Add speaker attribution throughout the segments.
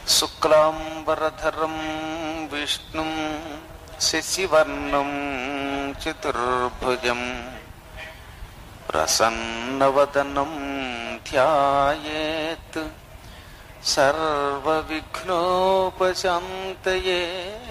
Speaker 1: శుక్లాంబరధరం విష్ణుం శశివర్ణం చతుర్భుజం ప్రసన్నవదనం ధ్యాయేత్ సర్వవిఘ్నోపశాంతయే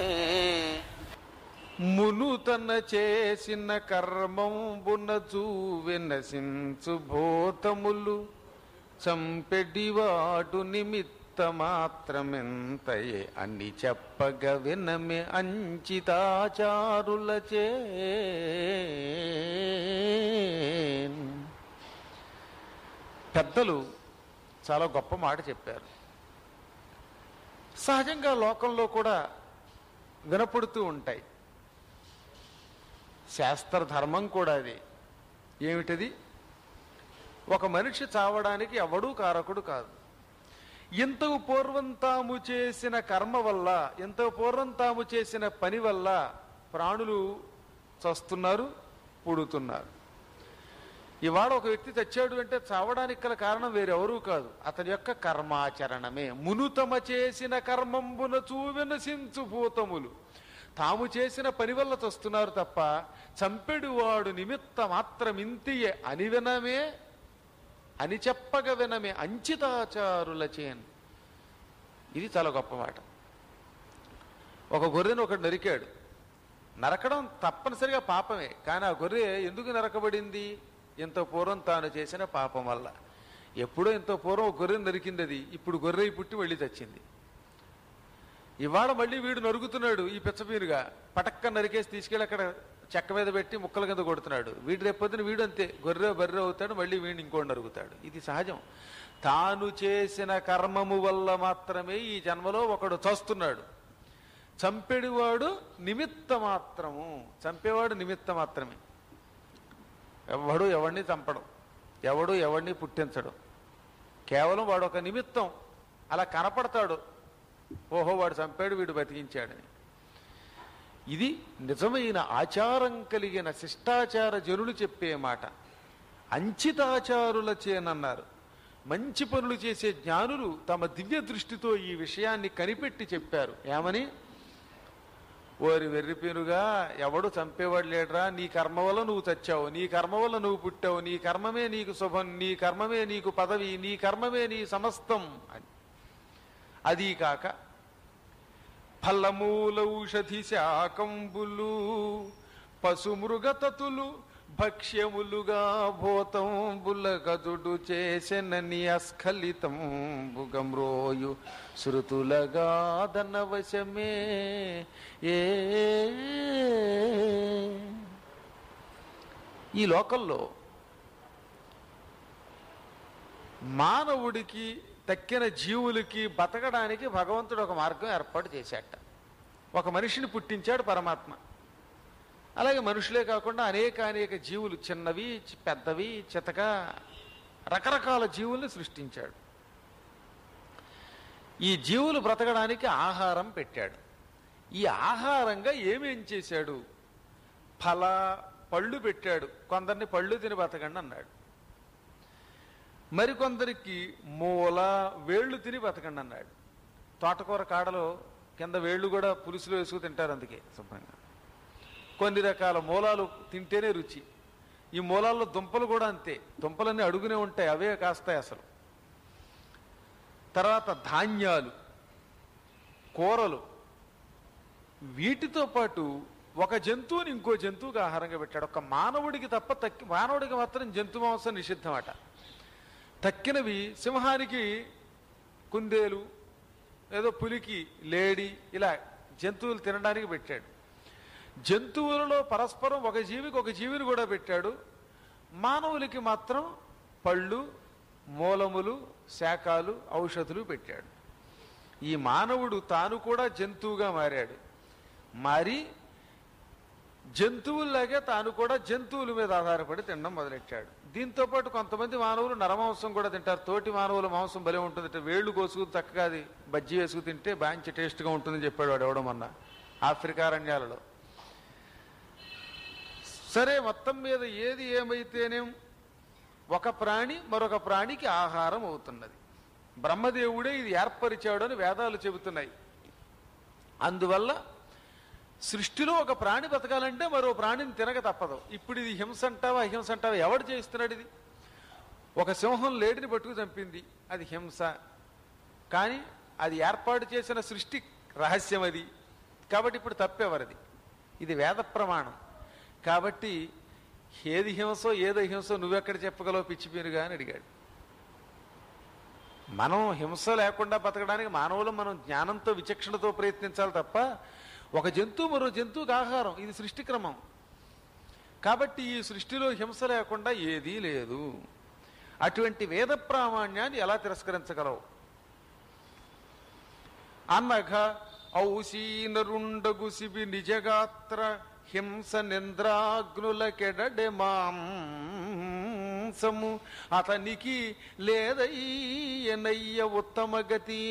Speaker 2: మునుతన చేసిన కర్మంబున చూవెనసించు భూతములు చంపెడివాడు నిమిత్త మాత్రమెంతయే అని చెప్పగ వినమే అంచితాచారులచే పెద్దలు చాలా గొప్ప మాట చెప్పారు సహజంగా లోకంలో కూడా వినపడుతూ ఉంటాయి శాస్త్ర ధర్మం కూడా అది ఏమిటది ఒక మనిషి చావడానికి ఎవడూ కారకుడు కాదు ఇంతకు పూర్వం తాము చేసిన కర్మ వల్ల ఇంతకు పూర్వం తాము చేసిన పని వల్ల ప్రాణులు చస్తున్నారు పుడుతున్నారు ఇవాళ ఒక వ్యక్తి చచ్చాడు అంటే చావడానికి గల కారణం వేరెవరూ కాదు అతని యొక్క కర్మాచరణమే మునుతమ చేసిన కర్మంబున చూవెనసించు భూతములు తాము చేసిన పని వల్ల చస్తున్నారు తప్ప చంపెడువాడు నిమిత్త మాత్రం ఇంతియే అని వినమే అని చెప్పగ వినమే అంచితాచారుల చేన్ ఇది చాలా గొప్ప మాట ఒక గొర్రెను ఒకడు నరికాడు నరకడం తప్పనిసరిగా పాపమే కానీ ఆ గొర్రె ఎందుకు నరకబడింది ఇంత పూర్వం తాను చేసిన పాపం వల్ల ఎప్పుడో ఇంత పూర్వం ఒక గొర్రెను నరికింది అది ఇప్పుడు గొర్రె పుట్టి వెళ్ళి తెచ్చింది ఇవాళ మళ్ళీ వీడు నరుగుతున్నాడు ఈ పిచ్చపీరుగా పటక్క నరికేసి తీసుకెళ్ళి అక్కడ చెక్క మీద పెట్టి ముక్కల కింద కొడుతున్నాడు వీడు రేపొద్దున వీడు అంతే గొర్రె బర్రె అవుతాడు మళ్ళీ వీడిని ఇంకోటి నరుగుతాడు ఇది సహజం తాను చేసిన కర్మము వల్ల మాత్రమే ఈ జన్మలో ఒకడు చస్తున్నాడు చంపేడివాడు నిమిత్త మాత్రము చంపేవాడు నిమిత్త మాత్రమే ఎవడు ఎవడిని చంపడం ఎవడు ఎవడిని పుట్టించడం కేవలం వాడు ఒక నిమిత్తం అలా కనపడతాడు ఓహో వాడు చంపాడు వీడు బతికించాడని ఇది నిజమైన ఆచారం కలిగిన శిష్టాచార జనులు చెప్పే మాట అంచితాచారుల చేనన్నారు మంచి పనులు చేసే జ్ఞానులు తమ దివ్య దృష్టితో ఈ విషయాన్ని కనిపెట్టి చెప్పారు ఏమని ఓరి వెర్రిపేరుగా ఎవడు చంపేవాడు లేడరా నీ కర్మ వల్ల నువ్వు చచ్చావు నీ కర్మ వల్ల నువ్వు పుట్టావు నీ కర్మమే నీకు శుభం నీ కర్మమే నీకు పదవి నీ కర్మమే నీ సమస్తం అని అదీ కాక ఫలమూలౌషధి శాకంబులు పశుమృగతతులు భక్ష్యములుగా భూతంబుల గదుడు చేసెనని అస్ఖలితం బుగమ్రోయు శృతులగాదనవశమే ఏ ఈ లోకంలో మానవుడికి తక్కిన జీవులకి బతకడానికి భగవంతుడు ఒక మార్గం ఏర్పాటు చేశాట ఒక మనిషిని పుట్టించాడు పరమాత్మ అలాగే మనుషులే కాకుండా అనేక అనేక జీవులు చిన్నవి చి- పెద్దవి చితక రకరకాల జీవుల్ని సృష్టించాడు ఈ జీవులు బ్రతకడానికి ఆహారం పెట్టాడు ఈ ఆహారంగా ఏమేం చేశాడు ఫల పళ్ళు పెట్టాడు కొందరిని పళ్ళు తిని బతకండి అన్నాడు మరికొందరికి మూల వేళ్ళు తిని బతకండి అన్నాడు తోటకూర కాడలో కింద వేళ్ళు కూడా పులుసులో వేసుకు తింటారు అందుకే శుభ్రంగా కొన్ని రకాల మూలాలు తింటేనే రుచి ఈ మూలాల్లో దుంపలు కూడా అంతే దుంపలన్నీ అడుగునే ఉంటాయి అవే కాస్తాయి అసలు తర్వాత ధాన్యాలు కూరలు వీటితో పాటు ఒక జంతువుని ఇంకో జంతువుకి ఆహారంగా పెట్టాడు ఒక మానవుడికి తప్ప తక్కి మానవుడికి మాత్రం జంతు మాంసం నిషిద్ధమట తక్కినవి సింహానికి కుందేలు ఏదో పులికి లేడి ఇలా జంతువులు తినడానికి పెట్టాడు జంతువులలో పరస్పరం ఒక జీవికి ఒక జీవిని కూడా పెట్టాడు మానవులకి మాత్రం పళ్ళు మూలములు శాఖలు ఔషధులు పెట్టాడు ఈ మానవుడు తాను కూడా జంతువుగా మారాడు మారి జంతువుల్లాగే తాను కూడా జంతువుల మీద ఆధారపడి తినడం మొదలెట్టాడు దీంతో పాటు కొంతమంది మానవులు నరమాంసం కూడా తింటారు తోటి మానవుల మాంసం భలే ఉంటుంది అంటే వేళ్ళు కోసుకు చక్కగా అది బజ్జీ వేసుకు తింటే బాంచి టేస్ట్గా ఉంటుందని చెప్పాడు వాడు ఎవడం మొన్న ఆఫ్రికా అరణ్యాలలో సరే మొత్తం మీద ఏది ఏమైతేనేం ఒక ప్రాణి మరొక ప్రాణికి ఆహారం అవుతున్నది బ్రహ్మదేవుడే ఇది ఏర్పరిచాడు అని వేదాలు చెబుతున్నాయి అందువల్ల సృష్టిలో ఒక ప్రాణి బతకాలంటే మరో ప్రాణిని తినక తప్పదు ఇప్పుడు ఇది హింస అంటావా హింస అంటావా ఎవడు చేస్తున్నాడు ఇది ఒక సింహం లేడిని పట్టుకు చంపింది అది హింస కానీ అది ఏర్పాటు చేసిన సృష్టి రహస్యం అది కాబట్టి ఇప్పుడు తప్పెవరది ఇది వేద ప్రమాణం కాబట్టి ఏది హింసో ఏదో హింసో నువ్వెక్కడ చెప్పగలవు పిచ్చిపీరుగా అని అడిగాడు మనం హింస లేకుండా బతకడానికి మానవులు మనం జ్ఞానంతో విచక్షణతో ప్రయత్నించాలి తప్ప ఒక జంతువు మరో జంతువుకి ఆహారం ఇది సృష్టి క్రమం కాబట్టి ఈ సృష్టిలో హింస లేకుండా ఏదీ లేదు అటువంటి వేద ప్రామాణ్యాన్ని ఎలా తిరస్కరించగలవు అనఘ ఔసీనరుండగు శిబి నిజగాత్ర హింస నింద్రాగ్నుల కెడడె మాంసము అతనికి లేదయ్యనయ్య ఉత్తమ గతి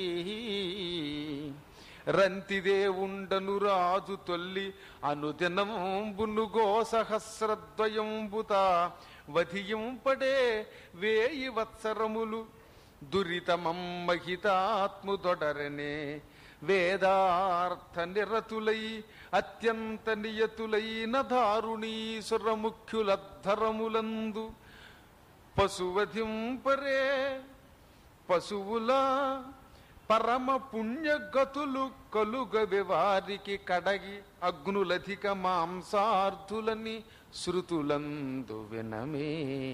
Speaker 2: రంతిదే ఉండను రాజు తొల్లి అనుదినంబును గోసహస్రద్వయంబుత వధింపడే వేయి వత్సరములు దురితమం మహితాత్ముదొడరనే వేదార్థ నిరతులై అత్యంత నియతులైన దారుణీసుర ముఖ్యులద్ధరములందు పశువధింపరే పశువుల పరమ పుణ్యగతులు కలుగవి వారికి కడగి అగ్నులధిక మాంసార్థులని శృతులందు వినమే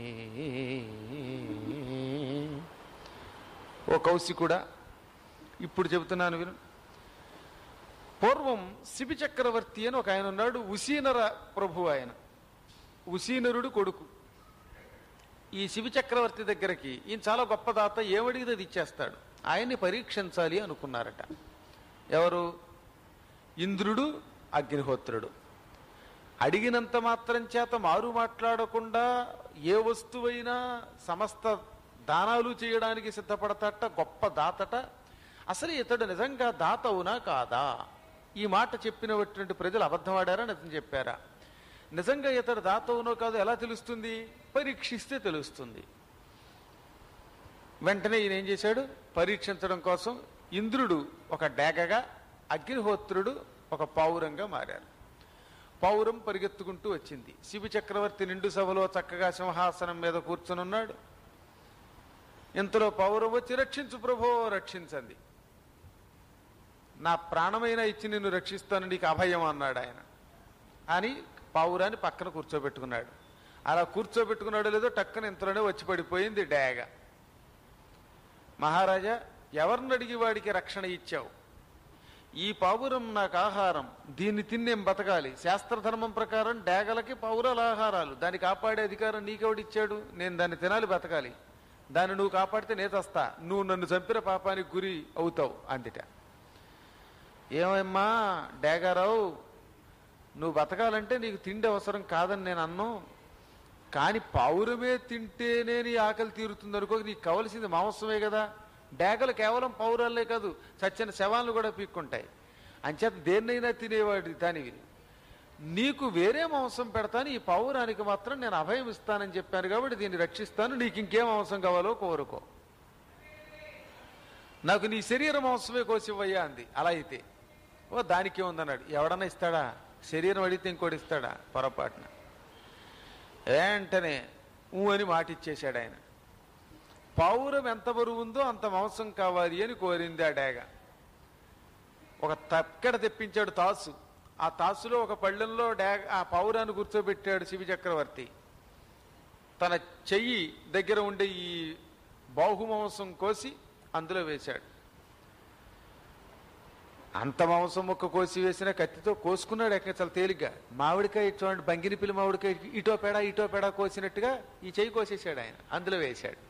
Speaker 2: ఓ కౌశికుడా ఇప్పుడు చెబుతున్నాను విను పూర్వం శిబి చక్రవర్తి అని ఒక ఆయన ఉన్నాడు ఉసీనర ప్రభు ఆయన ఉసీనరుడు కొడుకు ఈ శివి చక్రవర్తి దగ్గరికి ఈయన చాలా గొప్ప దాత ఏమడిగితే అది ఇచ్చేస్తాడు ఆయన్ని పరీక్షించాలి అనుకున్నారట ఎవరు ఇంద్రుడు అగ్నిహోత్రుడు అడిగినంత మాత్రం చేత మారు మాట్లాడకుండా ఏ వస్తువైనా సమస్త దానాలు చేయడానికి సిద్ధపడతాట గొప్ప దాతట అసలు ఇతడు నిజంగా దాత అవునా కాదా ఈ మాట చెప్పినటువంటి ప్రజలు అబద్ధమాడారా నిజం చెప్పారా నిజంగా ఇతడు దాత అవునో కాదో ఎలా తెలుస్తుంది పరీక్షిస్తే తెలుస్తుంది వెంటనే ఈయన ఏం చేశాడు పరీక్షించడం కోసం ఇంద్రుడు ఒక డేగగా అగ్నిహోత్రుడు ఒక పావురంగా మారారు పౌరం పరిగెత్తుకుంటూ వచ్చింది శిబి చక్రవర్తి నిండు సభలో చక్కగా సింహాసనం మీద కూర్చునున్నాడు ఇంతలో పౌరం వచ్చి రక్షించు ప్రభో రక్షించండి నా ప్రాణమైన ఇచ్చి నిన్ను రక్షిస్తాను నీకు అభయం అన్నాడు ఆయన అని పావురాన్ని పక్కన కూర్చోబెట్టుకున్నాడు అలా కూర్చోబెట్టుకున్నాడో లేదో టక్కన ఇంతలోనే వచ్చి పడిపోయింది డేగ మహారాజా ఎవరిని అడిగి వాడికి రక్షణ ఇచ్చావు ఈ పావురం నాకు ఆహారం దీన్ని తిని నేను బతకాలి శాస్త్రధర్మం ప్రకారం డేగలకి పావురాల ఆహారాలు దాన్ని కాపాడే అధికారం నీకెవడిచ్చాడు నేను దాన్ని తినాలి బతకాలి దాన్ని నువ్వు కాపాడితే నేను చస్తా నువ్వు నన్ను చంపిన పాపానికి గురి అవుతావు అందిట ఏమమ్మా డేగారావు నువ్వు బతకాలంటే నీకు తిండి అవసరం కాదని నేను అన్ను కానీ పౌరమే తింటేనే నీ ఆకలి తీరుతుంది అనుకో నీకు కావలసింది మాంసమే కదా డేగలు కేవలం పౌరాలే కాదు చచ్చిన శవాలను కూడా పీక్కుంటాయి అంచేత దేన్నైనా తినేవాడి దానివి నీకు వేరే మాంసం పెడతాను ఈ పౌరానికి మాత్రం నేను అభయం ఇస్తానని చెప్పాను కాబట్టి దీన్ని రక్షిస్తాను నీకు ఇంకేం మాంసం కావాలో కోరుకో నాకు నీ శరీర మాంసమే కోసివ్వయ్యా అంది అలా అయితే ఓ దానికే ఉందన్నాడు ఎవడన్నా ఇస్తాడా శరీరం అడిగితే ఇంకోటి ఇస్తాడా పొరపాటున వెంటనే ఊ అని మాట ఇచ్చేశాడు ఆయన పౌరం ఎంత బరువు ఉందో అంత మాంసం కావాలి అని కోరింది ఆ డేగ ఒక తక్కడ తెప్పించాడు తాసు ఆ తాసులో ఒక పళ్ళెంలో డాగ్ ఆ పౌరాన్ని కూర్చోబెట్టాడు శివి చక్రవర్తి తన చెయ్యి దగ్గర ఉండే ఈ బాహుమాంసం కోసి అందులో వేశాడు అంత మాంసం ముక్క కోసి వేసిన కత్తితో కోసుకున్నాడు ఎక్కడ చాలా తేలిగ్గా మామిడికాయ చూడండి బంగిని పిల్లి మామిడికాయ ఇటో పేడ ఇటో పేడ కోసినట్టుగా ఈ చెయ్యి కోసేసాడు ఆయన అందులో వేశాడు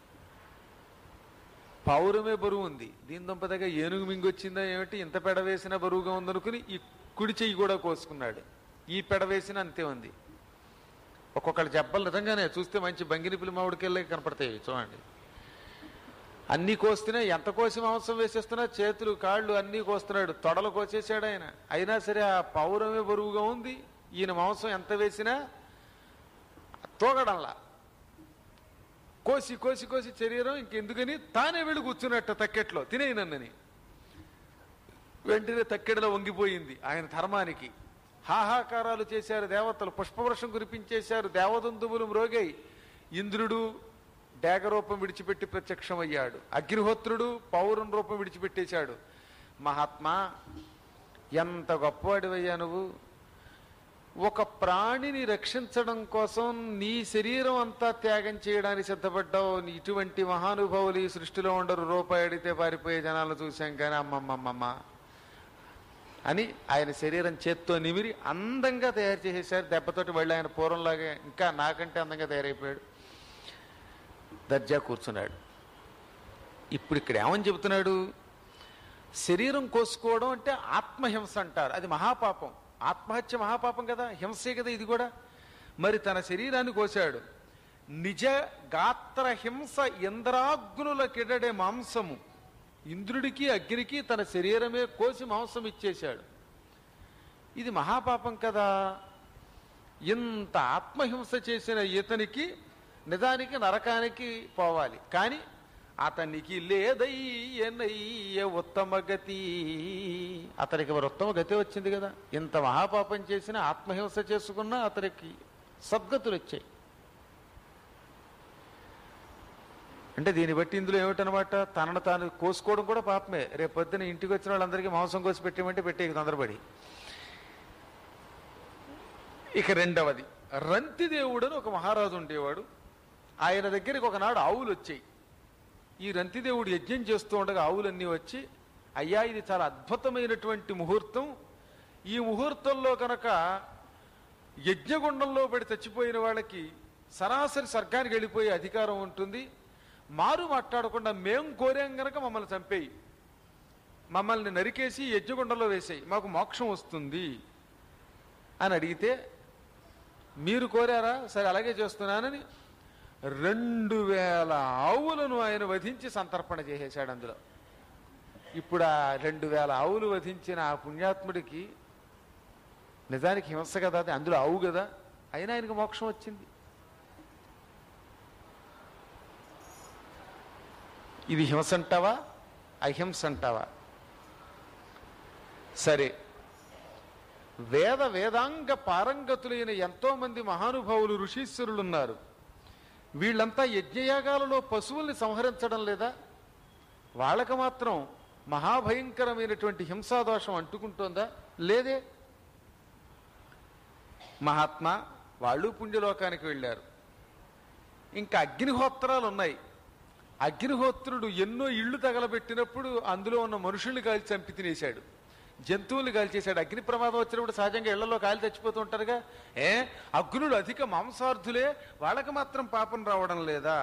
Speaker 2: పౌరమే బరువు ఉంది దీని దుంపదగా ఏనుగు మింగొచ్చిందా ఏమిటి ఇంత పెడ వేసినా బరువుగా ఉందనుకుని ఈ కుడి చెయ్యి కూడా కోసుకున్నాడు ఈ పెడ వేసిన అంతే ఉంది ఒక్కొక్కళ్ళ జబ్బలు నిజంగానే చూస్తే మంచి బంగిని పిల్లి మామిడికెళ్ళే కనపడతాయి చూడండి అన్ని కోస్తున్నా ఎంత కోసి మాంసం వేసేస్తున్నా చేతులు కాళ్ళు అన్నీ కోస్తున్నాడు తొడలు కోసేసాడు ఆయన అయినా సరే ఆ పౌరమే బరువుగా ఉంది ఈయన మాంసం ఎంత వేసినా తోగడంలా కోసి కోసి కోసి శరీరం ఇంకెందుకని తానే వెళ్ళి కూర్చున్నట్ట తక్కెట్లో తినేయనన్నని వెంటనే తక్కెడలో వంగిపోయింది ఆయన ధర్మానికి హాహాకారాలు చేశారు దేవతలు పుష్పవృషం కురిపించేశారు దేవదందువులు మ్రోగాయి ఇంద్రుడు డేగ రూపం విడిచిపెట్టి ప్రత్యక్షమయ్యాడు అగ్నిహోత్రుడు పౌరం రూపం విడిచిపెట్టేశాడు మహాత్మా ఎంత గొప్పవాడివయ్యా నువ్వు ఒక ప్రాణిని రక్షించడం కోసం నీ శరీరం అంతా త్యాగం చేయడానికి సిద్ధపడ్డావు నీ ఇటువంటి మహానుభావులు ఈ సృష్టిలో ఉండరు రూపాయి అడిగితే పారిపోయే జనాలను చూశాం కానీ అమ్మమ్మమ్మమ్మ అని ఆయన శరీరం చేత్తో నిమిరి అందంగా తయారు చేసేసారు దెబ్బతోటి వెళ్ళి ఆయన పూర్వంలాగే ఇంకా నాకంటే అందంగా తయారైపోయాడు దర్జా కూర్చున్నాడు ఇప్పుడు ఇక్కడ ఏమని చెబుతున్నాడు శరీరం కోసుకోవడం అంటే ఆత్మహింస అంటారు అది మహాపాపం ఆత్మహత్య మహాపాపం కదా హింసే కదా ఇది కూడా మరి తన శరీరాన్ని కోశాడు నిజ గాత్ర హింస ఇంద్రాగ్నుల కిడడే మాంసము ఇంద్రుడికి అగ్నికి తన శరీరమే కోసి మాంసం ఇచ్చేశాడు ఇది మహాపాపం కదా ఇంత ఆత్మహింస చేసిన ఇతనికి నిజానికి నరకానికి పోవాలి కానీ అతనికి లేదయ్యనయ్య ఉత్తమ గతి అతనికి మరి ఉత్తమ గతి వచ్చింది కదా ఇంత మహాపాపం చేసిన ఆత్మహింస చేసుకున్నా అతనికి సద్గతులు వచ్చాయి అంటే దీన్ని బట్టి ఇందులో ఏమిటనమాట తనను తాను కోసుకోవడం కూడా పాపమే రేపు పొద్దున ఇంటికి వచ్చిన వాళ్ళందరికీ మాంసం కోసి పెట్టేమంటే పెట్టే తొందరపడి ఇక రెండవది రంతిదేవుడు అని ఒక మహారాజు ఉండేవాడు ఆయన దగ్గరికి ఒకనాడు ఆవులు వచ్చాయి ఈ రంతిదేవుడు యజ్ఞం చేస్తూ ఉండగా ఆవులన్నీ వచ్చి అయ్యా ఇది చాలా అద్భుతమైనటువంటి ముహూర్తం ఈ ముహూర్తంలో కనుక యజ్ఞగుండంలో పడి చచ్చిపోయిన వాళ్ళకి సరాసరి స్వర్గానికి వెళ్ళిపోయే అధికారం ఉంటుంది మారు మాట్లాడకుండా మేం కోరాం గనక మమ్మల్ని చంపేయి మమ్మల్ని నరికేసి యజ్ఞగుండంలో వేసేయి మాకు మోక్షం వస్తుంది అని అడిగితే మీరు కోరారా సరే అలాగే చేస్తున్నానని రెండు వేల ఆవులను ఆయన వధించి సంతర్పణ చేసేశాడు అందులో ఇప్పుడు ఆ రెండు వేల ఆవులు వధించిన ఆ పుణ్యాత్ముడికి నిజానికి హింస కదా అది అందులో ఆవు కదా అయినా ఆయనకు మోక్షం వచ్చింది ఇది హింస అంటావా అహింస అంటావా సరే వేద వేదాంగ పారంగతులైన ఎంతో మంది మహానుభావులు ఋషీశ్వరులు ఉన్నారు వీళ్ళంతా యజ్ఞయాగాలలో పశువుల్ని సంహరించడం లేదా వాళ్ళకి మాత్రం మహాభయంకరమైనటువంటి హింసాదోషం అంటుకుంటోందా లేదే మహాత్మా వాళ్ళు పుణ్యలోకానికి వెళ్ళారు ఇంకా అగ్నిహోత్రాలు ఉన్నాయి అగ్నిహోత్రుడు ఎన్నో ఇళ్ళు తగలబెట్టినప్పుడు అందులో ఉన్న మనుషుల్ని కాల్చి చంపి తినేశాడు జంతువుల్ని కాల్చేశాడు అగ్ని ప్రమాదం వచ్చినప్పుడు సహజంగా ఇళ్లలో కాలి చచ్చిపోతూ ఉంటారుగా ఏ అగ్నులు అధిక మాంసార్థులే వాళ్ళకి మాత్రం పాపం రావడం లేదా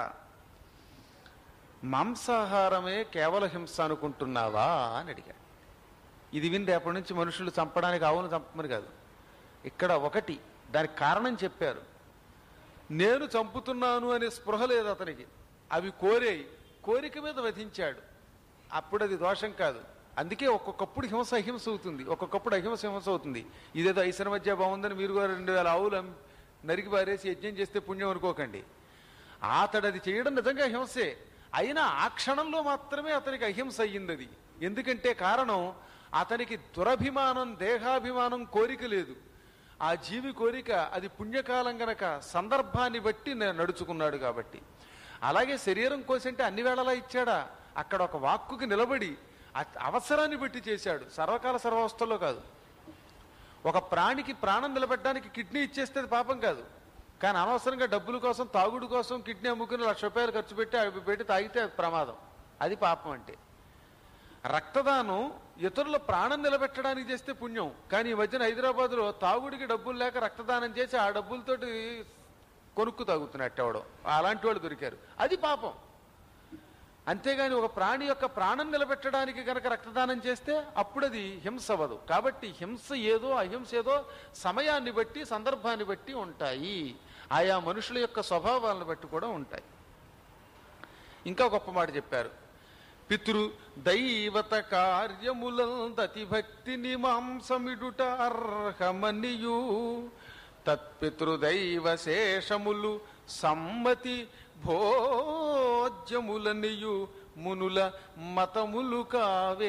Speaker 2: మాంసాహారమే కేవల హింస అనుకుంటున్నావా అని అడిగాడు ఇది విని రేపటి నుంచి మనుషులు చంపడానికి ఆవును చంపమని కాదు ఇక్కడ ఒకటి దానికి కారణం చెప్పారు నేను చంపుతున్నాను అనే స్పృహ లేదు అతనికి అవి కోరేయి కోరిక మీద వధించాడు అప్పుడు అది దోషం కాదు అందుకే ఒక్కొక్కప్పుడు హింస అహింస అవుతుంది ఒక్కొక్కప్పుడు అహింస హింస అవుతుంది ఇదేదో ఐసన మధ్య బాగుందని మీరు కూడా రెండు వేల ఆవులు అమ్- నరికి పారేసి యజ్ఞం చేస్తే పుణ్యం అనుకోకండి అతడు అది చేయడం నిజంగా హింసే అయినా ఆ క్షణంలో మాత్రమే అతనికి అహింస అయ్యింది అది ఎందుకంటే కారణం అతనికి దురభిమానం దేహాభిమానం కోరిక లేదు ఆ జీవి కోరిక అది పుణ్యకాలం గనక సందర్భాన్ని బట్టి న- నడుచుకున్నాడు కాబట్టి అలాగే శరీరం కోసంటే అన్ని వేళలా ఇచ్చాడా అక్కడ ఒక వాక్కుకి నిలబడి అ- అవసరాన్ని బట్టి చేశాడు సర్వకాల సర్వావస్థల్లో కాదు ఒక ప్రాణికి ప్రాణం నిలబెట్టడానికి కిడ్నీ ఇచ్చేస్తే అది పాపం కాదు కానీ అనవసరంగా డబ్బుల కోసం తాగుడు కోసం కిడ్నీ అమ్ముకుని లక్ష రూపాయలు ఖర్చు పెట్టి అవి పెట్టి తాగితే అది ప్రమాదం అది పాపం అంటే రక్తదానం ఇతరుల ప్రాణం నిలబెట్టడానికి చేస్తే పుణ్యం కానీ ఈ మధ్యన హైదరాబాద్లో తాగుడికి డబ్బులు లేక రక్తదానం చేసి ఆ డబ్బులతోటి కొనుక్కు తాగుతున్నట్టు ఎవడో అలాంటి వాళ్ళు దొరికారు అది పాపం అంతేగాని ఒక ప్రాణి యొక్క ప్రాణం నిలబెట్టడానికి గనక రక్తదానం చేస్తే అప్పుడు అది హింస అవ్వదు కాబట్టి హింస ఏదో అహింస ఏదో సమయాన్ని బట్టి సందర్భాన్ని బట్టి ఉంటాయి ఆయా మనుషుల యొక్క స్వభావాలను బట్టి కూడా ఉంటాయి ఇంకా గొప్ప మాట చెప్పారు పితృ దైవత కార్యములందతి భక్తిని మాంసమిడుట అర్హమనియు తత్పితృదైవ శేషములు సమ్మతి భోజ్యములనియు మునుల మతములు కావే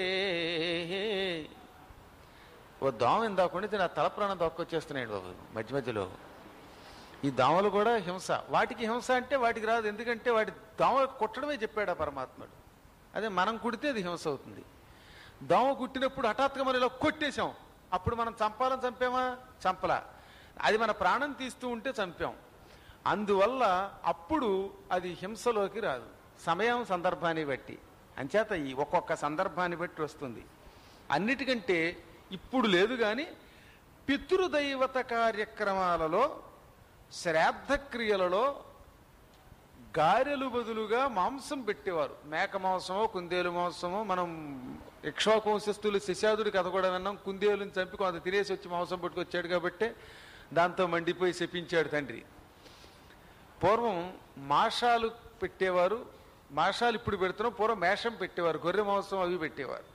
Speaker 2: ఓ దోమ ఇందాకుండా నా తల ప్రాణం దొక్కొచ్చేస్తున్నాయండి బాబు మధ్య మధ్యలో ఈ దోమలు కూడా హింస వాటికి హింస అంటే వాటికి రాదు ఎందుకంటే వాటి దోమ కుట్టడమే చెప్పాడు ఆ పరమాత్ముడు అదే మనం కుడితే అది హింస అవుతుంది దోమ కుట్టినప్పుడు హఠాత్తుగా మనం ఇలా కొట్టేశాం అప్పుడు మనం చంపాలని చంపామా చంపలా అది మన ప్రాణం తీస్తూ ఉంటే చంపాం అందువల్ల అప్పుడు అది హింసలోకి రాదు సమయం సందర్భాన్ని బట్టి అంచేత ఈ ఒక్కొక్క సందర్భాన్ని బట్టి వస్తుంది అన్నిటికంటే ఇప్పుడు లేదు కానీ పితృదైవత కార్యక్రమాలలో శ్రాద్ధ క్రియలలో గారెలు బదులుగా మాంసం పెట్టేవారు మేక మాంసమో కుందేలు మాంసమో మనం ఇక్ష్వాకు వంశస్థులు శశాదుడి కథ కూడా విన్నాం కుందేలుని చంపి కొంత తినేసి వచ్చి మాంసం పట్టుకొచ్చాడు కాబట్టి దాంతో మండిపోయి శపించాడు తండ్రి పూర్వం మాషాలు పెట్టేవారు మాషాలు ఇప్పుడు పెడుతున్నాం పూర్వం మేషం పెట్టేవారు గొర్రె మాంసం అవి పెట్టేవారు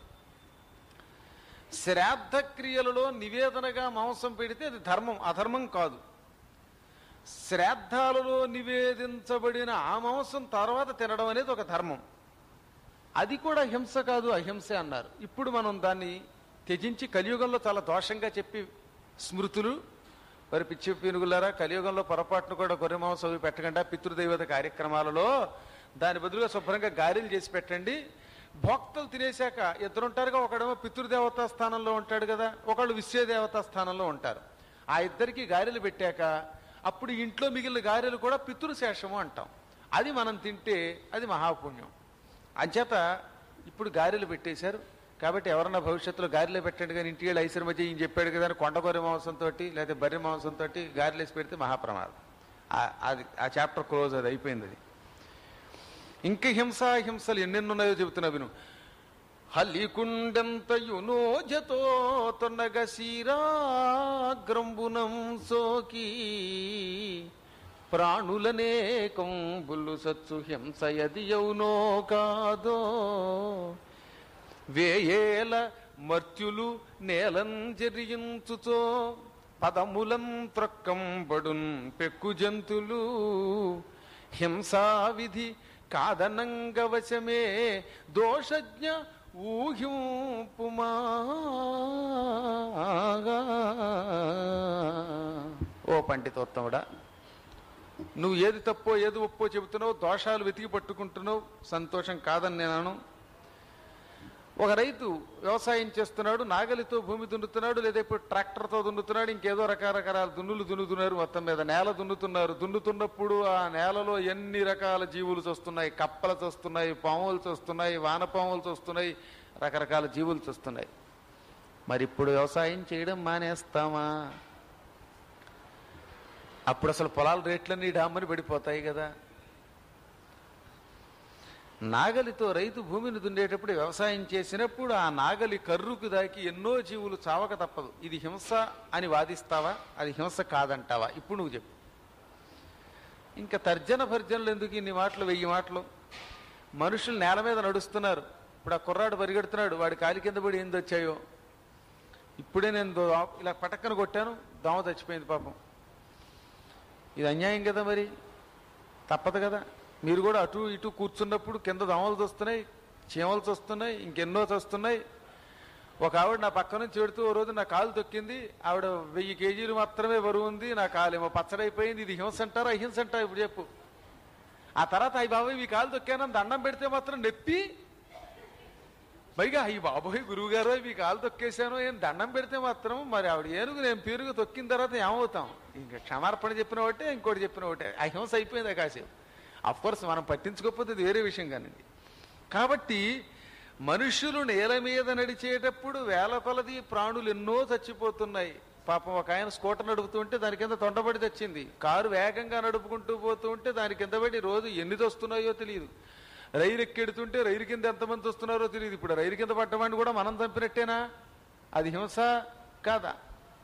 Speaker 2: శ్రాద్ధ క్రియలలో నివేదనగా మాంసం పెడితే అది ధర్మం అధర్మం కాదు శ్రాద్ధాలలో నివేదించబడిన ఆ మాంసం తర్వాత తినడం అనేది ఒక ధర్మం అది కూడా హింస కాదు అహింసే అన్నారు ఇప్పుడు మనం దాన్ని త్యజించి కలియుగంలో చాలా దోషంగా చెప్పి స్మృతులు మరి పిచ్చి పీనుగులారా కలియుగంలో పొరపాటును కూడా గొర్రె మాంసం అవి పెట్టకుండా పితృదైవత కార్యక్రమాలలో దాని బదులుగా శుభ్రంగా గారెలు చేసి పెట్టండి భోక్తలు తినేశాక ఇద్దరు ఉంటారుగా ఒకడేమో పితృదేవతా స్థానంలో ఉంటాడు కదా ఒకళ్ళు విశ్వదేవతా స్థానంలో ఉంటారు ఆ ఇద్దరికి గారెలు పెట్టాక అప్పుడు ఇంట్లో మిగిలిన గారెలు కూడా పితృశేషము అంటాం అది మనం తింటే అది మహాపుణ్యం అంచేత ఇప్పుడు గారెలు పెట్టేశారు కాబట్టి ఎవరన్నా భవిష్యత్తులో గారెలు పెట్టండి కానీ ఇంటికి వెళ్ళి ఐశ్వర్య మధ్య ఈయన చెప్పాడు కదా అని కొండ గొర్రె మాంసంతో లేదా బర్రె మాంసంతో గారెలు వేసి పెడితే మహాప్రమాదం ఆ- అది ఆ చాప్టర్ క్లోజ్ అది అయిపోయింది అది ఇంక హింస హింసలు ఎన్నెన్నున్నాయో చెబుతున్నా విను హల్లికుండెంతయునో జతో తొన్నగ శీరాగ్రంబునం సోకి ప్రాణులనే కంబులు సత్సు హింస యది యౌనో కాదో వేయేల మర్త్యులు నేలం జరియించుతో పదములం త్రొక్కంబడున్ పెక్కు జంతులు హింసా విధి కాదనంగవశమే దోషజ్ఞ ఊహింపుమా ఓ పండితోత్తముడా నువ్వు ఏది తప్పో ఏది ఒప్పో చెబుతున్నావు దోషాలు వెతికి పట్టుకుంటున్నావు సంతోషం కాదని నేను ఒక రైతు వ్యవసాయం చేస్తున్నాడు నాగలితో భూమి దున్నుతున్నాడు లేదా ఇప్పుడు ట్రాక్టర్తో దున్నుతున్నాడు ఇంకేదో రకరకాల దున్నులు దున్నుతున్నారు మొత్తం మీద నేల దున్నుతున్నారు దున్నుతున్నప్పుడు ఆ నేలలో ఎన్ని రకాల జీవులు వస్తున్నాయి కప్పలు వస్తున్నాయి పాములు వస్తున్నాయి వానపాములు వస్తున్నాయి రకరకాల జీవులు వస్తున్నాయి మరి ఇప్పుడు వ్యవసాయం చేయడం మానేస్తామా అప్పుడు అసలు పొలాల రేట్లన్నీ డామ్మని పడిపోతాయి కదా నాగలితో రైతు భూమిని దున్నేటప్పుడు వ్యవసాయం చేసినప్పుడు ఆ నాగలి కర్రుకు దాకి ఎన్నో జీవులు చావక తప్పదు ఇది హింస అని వాదిస్తావా అది హింస కాదంటావా ఇప్పుడు నువ్వు చెప్పు ఇంకా తర్జన భర్జనలు ఎందుకు ఇన్ని మాటలు వెయ్యి మాటలు మనుషులు నేల మీద నడుస్తున్నారు ఇప్పుడు ఆ కుర్రాడు పరిగెడుతున్నాడు వాడి కాలి కింద పడి ఏంది వచ్చాయో ఇప్పుడే నేను దో- ఇలా పటక్కన కొట్టాను దోమ చచ్చిపోయింది పాపం ఇది అన్యాయం కదా మరి తప్పదు కదా మీరు కూడా అటు ఇటు కూర్చున్నప్పుడు కింద దోమలు వస్తున్నాయి చీమలు వస్తున్నాయి ఇంకెన్నో వస్తున్నాయి ఒక ఆవిడ నా పక్క నుంచి పెడుతూ ఓ రోజు నా కాలు తొక్కింది ఆవిడ వెయ్యి కేజీలు మాత్రమే బరువు ఉంది నా కాలు ఏమో పచ్చడైపోయింది ఇది హింస అంటారా అహింస అంటారా ఇప్పుడు చెప్పు ఆ తర్వాత అయ్యి బాబాయ్ మీ కాలు తొక్కానని దండం పెడితే మాత్రం నొప్పి పైగా అయ్యి బాబోయ్ గురువు గారు మీ కాలు తొక్కేశాను ఏం దండం పెడితే మాత్రం మరి ఆవిడ ఏనుగు నేను పేరుగా తొక్కిన తర్వాత ఏమవుతాం ఇంకా క్షమార్పణ చెప్పిన ఒకటే ఇంకోటి చెప్పిన ఒకటే అహింస అయిపోయింది కాసేపు అఫ్ కోర్స్ మనం పట్టించుకోకపోతే అది వేరే విషయం కానిది కాబట్టి మనుషులు నేల మీద నడిచేటప్పుడు వేల కొలది ప్రాణులు ఎన్నో చచ్చిపోతున్నాయి పాపం ఒక ఆయన స్కూటర్ నడుపుతుంటే దాని కింద తొండబడి తెచ్చింది కారు వేగంగా నడుపుకుంటూ పోతూ ఉంటే దాని కింద పడి రోజు ఎన్ని వస్తున్నాయో తెలియదు రైలు ఎక్కెడుతుంటే రైలు కింద ఎంతమంది వస్తున్నారో తెలియదు ఇప్పుడు రైలు కింద పడ్డవాడిని కూడా మనం చంపినట్టేనా అది హింస కాదా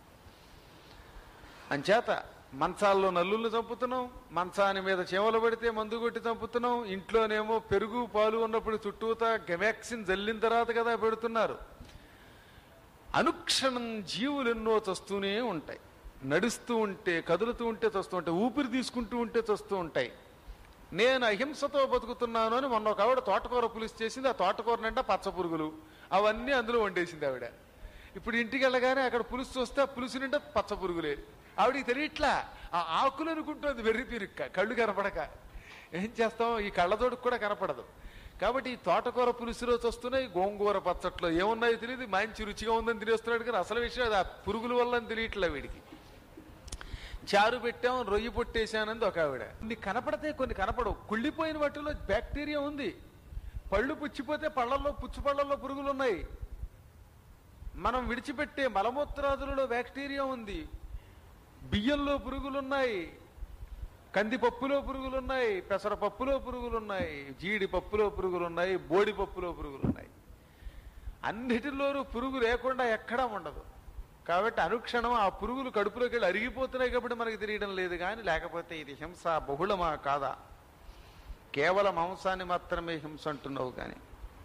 Speaker 2: అంచేత మంచాల్లో నల్లుల్ని చంపుతున్నాం మంచాని మీద చీమలు పడితే మందు కొట్టి చంపుతున్నాం ఇంట్లోనేమో పెరుగు పాలు ఉన్నప్పుడు చుట్టూతా గెమాక్సిన్ జల్లిన తర్వాత కదా పెడుతున్నారు అనుక్షణం జీవులు ఎన్నో చస్తూనే ఉంటాయి నడుస్తూ ఉంటే కదులుతూ ఉంటే చస్తూ ఉంటాయి ఊపిరి తీసుకుంటూ ఉంటే చస్తూ ఉంటాయి నేను అహింసతో బతుకుతున్నాను అని మొన్న ఒక ఆవిడ తోటకూర పులుసు చేసింది ఆ తోటకూర నిండా పచ్చ పురుగులు అవన్నీ అందులో వండేసింది ఆవిడ ఇప్పుడు ఇంటికి వెళ్ళగానే అక్కడ పులుసు చూస్తే ఆ పులుసు నిండా పచ్చ పురుగులే ఆవిడకి తెలియట్లా ఆ ఆకులు అనుకుంటుంది వెర్రి పిరుక్క కళ్ళు కనపడక ఏం చేస్తాం ఈ కళ్ళతోటికి కూడా కనపడదు కాబట్టి ఈ తోటకూర పులుసు రోజు వస్తున్నాయి గోంగూర పచ్చట్లో ఏమున్నాయో తెలియదు మంచి రుచిగా ఉందని తినేస్తున్నాడు కానీ అసలు విషయం అది ఆ పురుగుల వల్ల అని తెలియట్లే వీడికి చారు పెట్టాం రొయ్యి పొట్టేశానంది ఒక ఆవిడ కొన్ని కనపడతాయి కొన్ని కనపడవు కుళ్ళిపోయిన వాటిలో బ్యాక్టీరియా ఉంది పళ్ళు పుచ్చిపోతే పళ్ళల్లో పుచ్చు పళ్ళల్లో పురుగులు ఉన్నాయి మనం విడిచిపెట్టే మలమూత్రాదులలో బ్యాక్టీరియా ఉంది బియ్యంలో పురుగులున్నాయి కందిపప్పులో పురుగులున్నాయి పెసరపప్పులో పురుగులున్నాయి జీడి పప్పులో పురుగులున్నాయి బోడి పప్పులో పురుగులున్నాయి అన్నిటిలోనూ పురుగు లేకుండా ఎక్కడా ఉండదు కాబట్టి అనుక్షణం ఆ పురుగులు కడుపులోకి వెళ్ళి అరిగిపోతున్నాయి కాబట్టి మనకి తెలియడం లేదు కానీ లేకపోతే ఇది హింస బహుళమా కాదా కేవలం మాంసాన్ని మాత్రమే హింస అంటున్నావు కానీ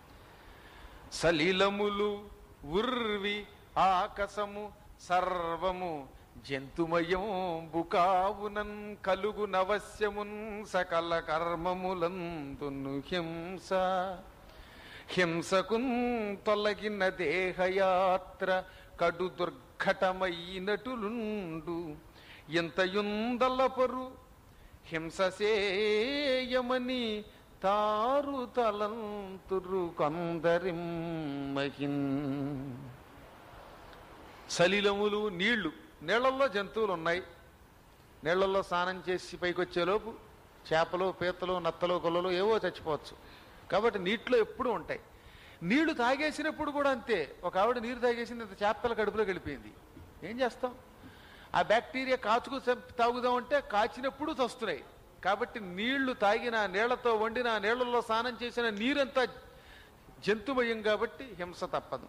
Speaker 2: సలీలములు ఉర్వి ఆకసము సర్వము జంతుమయం బుకావునన్ కలుగు నవశ్యమున్ సకల కర్మములందును హింస హింసకున్ తొలగిన దేహయాత్ర కడు దుర్ఘటమైనటులుండు ఎంతయుందలపరు హింససేయమని తారు తలంతురు కొందరిమ్మహిన్ సలిలములు నీళ్లు నీళ్లలో జంతువులు ఉన్నాయి నీళ్లలో స్నానం చేసి పైకొచ్చేలోపు చేపలు పీతలు నత్తలు గొల్లలు ఏవో చచ్చిపోవచ్చు కాబట్టి నీటిలో ఎప్పుడూ ఉంటాయి నీళ్లు తాగేసినప్పుడు కూడా అంతే ఒక ఆవిడ నీరు తాగేసింది ఇంత చేపల కడుపులోకి వెళ్ళిపోయింది ఏం చేస్తాం ఆ బ్యాక్టీరియా కాచుకు చంపి తాగుదామంటే కాచినప్పుడు చస్తున్నాయి కాబట్టి నీళ్లు తాగిన నీళ్లతో వండిన నీళ్లలో స్నానం చేసిన నీరంతా జంతుమయం కాబట్టి హింస తప్పదు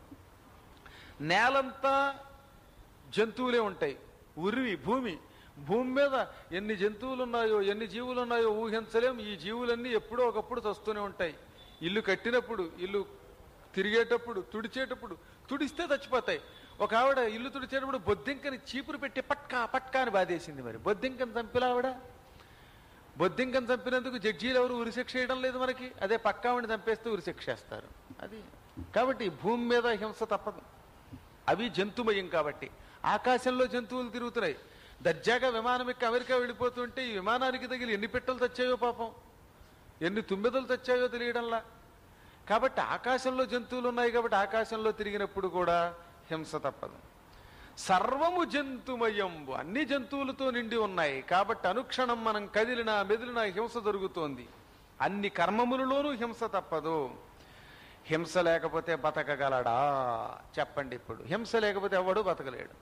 Speaker 2: నేలంతా జంతువులే ఉంటాయి ఉరివి భూమి భూమి మీద ఎన్ని జంతువులు ఉన్నాయో ఎన్ని జీవులు ఉన్నాయో ఊహించలేం ఈ జీవులన్నీ ఎప్పుడో ఒకప్పుడు చస్తూనే ఉంటాయి ఇల్లు కట్టినప్పుడు ఇల్లు తిరిగేటప్పుడు తుడిచేటప్పుడు తుడిస్తే చచ్చిపోతాయి ఒక ఆవిడ ఇల్లు తుడిచేటప్పుడు బొద్దింకని చీపురు పెట్టి పట్కా పట్కా అని బాధేసింది మరి బొద్దింకని చంపిలా ఆవిడ బొద్దింకని చంపినందుకు జడ్జీలు ఎవరు ఉరిశిక్ష చేయడం లేదు మనకి అదే పక్కావిని చంపేస్తే ఉరిశిక్ష చేస్తారు అది కాబట్టి భూమి మీద హింస తప్పదు అవి జంతుమయం కాబట్టి ఆకాశంలో జంతువులు తిరుగుతున్నాయి దర్జాగా విమానం ఎక్కి అమెరికా వెళ్ళిపోతుంటే ఈ విమానానికి తగిలి ఎన్ని పెట్టెలు తెచ్చాయో పాపం ఎన్ని తుమ్మెదలు తెచ్చాయో తెలియడంలా కాబట్టి ఆకాశంలో జంతువులు ఉన్నాయి కాబట్టి ఆకాశంలో తిరిగినప్పుడు కూడా హింస తప్పదు సర్వము జంతుమయంబు అన్ని జంతువులతో నిండి ఉన్నాయి కాబట్టి అనుక్షణం మనం కదిలినా మెదిలినా హింస జరుగుతోంది అన్ని కర్మములలోనూ హింస తప్పదు హింస లేకపోతే బతకగలడా చెప్పండి ఇప్పుడు హింస లేకపోతే ఎవడు బతకలేడు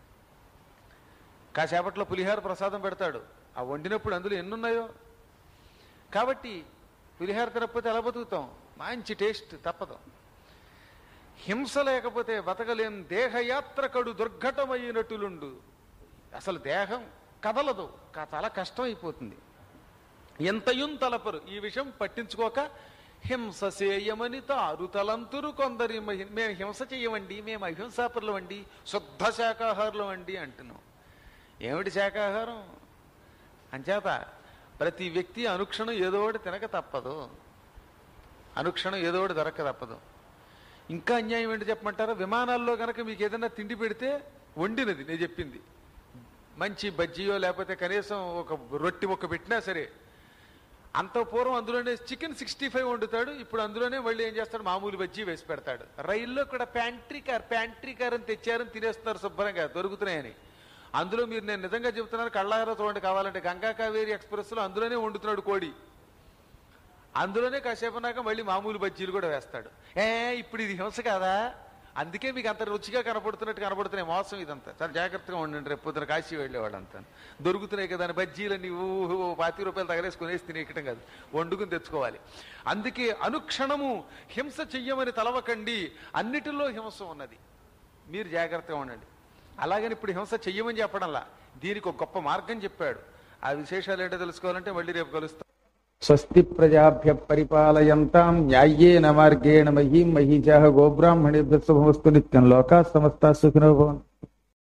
Speaker 2: కాసేపట్లో పులిహార ప్రసాదం పెడతాడు ఆ వండినప్పుడు అందులో ఎన్నున్నాయో కాబట్టి పులిహార తినకపోతే ఎలా బతుకుతాం మంచి టేస్ట్ తప్పదు హింస లేకపోతే బతకలేం దేహయాత్ర కడు దుర్ఘటమైనటులుండు అసలు దేహం కదలదు కా- చాలా కష్టం అయిపోతుంది ఎంతయుం తలపరు ఈ విషయం పట్టించుకోక హింస చేయమని తారు తలంతురు కొందరి మహి- మేము హింస చేయమండి మేము అహింసాపరులం అండి శుద్ధ శాకాహారులం అండి అంటున్నాం ఏమిటి శాకాహారం అంచేత ప్రతి వ్యక్తి అనుక్షణం ఏదో ఒకటి తినక తప్పదు అనుక్షణం ఏదో ఒకటి దొరక తప్పదు ఇంకా అన్యాయం ఏంటి చెప్పమంటారా విమానాల్లో కనుక మీకు ఏదైనా తిండి పెడితే వండినది నేను చెప్పింది మంచి బజ్జీయో లేకపోతే కనీసం ఒక రొట్టి మొక్క పెట్టినా సరే అంత పూర్వం అందులోనే చికెన్ సిక్స్టీ ఫైవ్ వండుతాడు ఇప్పుడు అందులోనే మళ్ళీ ఏం చేస్తాడు మామూలు బజ్జీ వేసి పెడతాడు రైల్లో కూడా ప్యాంట్రీ కార్ ప్యాంట్రీ కార్ అని తెచ్చారని తినేస్తున్నారు శుభ్రంగా దొరుకుతున్నాయని అందులో మీరు నేను నిజంగా చెబుతున్నాను కళ్ళారా చూడండి కావాలంటే గంగా కావేరి ఎక్స్ప్రెస్లో అందులోనే వండుతున్నాడు కోడి అందులోనే కాసేపు నాక మళ్ళీ మామూలు బజ్జీలు కూడా వేస్తాడు ఏ ఇప్పుడు ఇది హింస కాదా అందుకే మీకు అంత రుచిగా కనపడుతున్నట్టు కనపడుతున్నాయి మోసం ఇదంతా చాలా జాగ్రత్తగా ఉండండి రేపు పొద్దున కాశీ వెళ్ళేవాడు అంతా దొరుకుతున్నాయి కదా అని బజ్జీలని ఊహు పాతి రూపాయలు తగలేసుకుని వేసి తినేయటం కాదు వండుకుని తెచ్చుకోవాలి అందుకే అనుక్షణము హింస చెయ్యమని తలవకండి అన్నిటిలో హింస ఉన్నది మీరు జాగ్రత్తగా ఉండండి అలాగని ఇప్పుడు హింస చెయ్యమని చెప్పడంలా దీనికి ఒక గొప్ప మార్గం చెప్పాడు ఆ విశేషాలు ఏంటో తెలుసుకోవాలంటే మళ్ళీ రేపు కలుస్తాం
Speaker 3: స్వస్తి ప్రజాభ్య పరిపాలయంతాం న్యాయేన మార్గేణ మహీం మహీజాహ గోబ్రాహ్మణేభ్య శుభమస్తు నిత్యం లోకా సమస్త సుఖినో భవంతు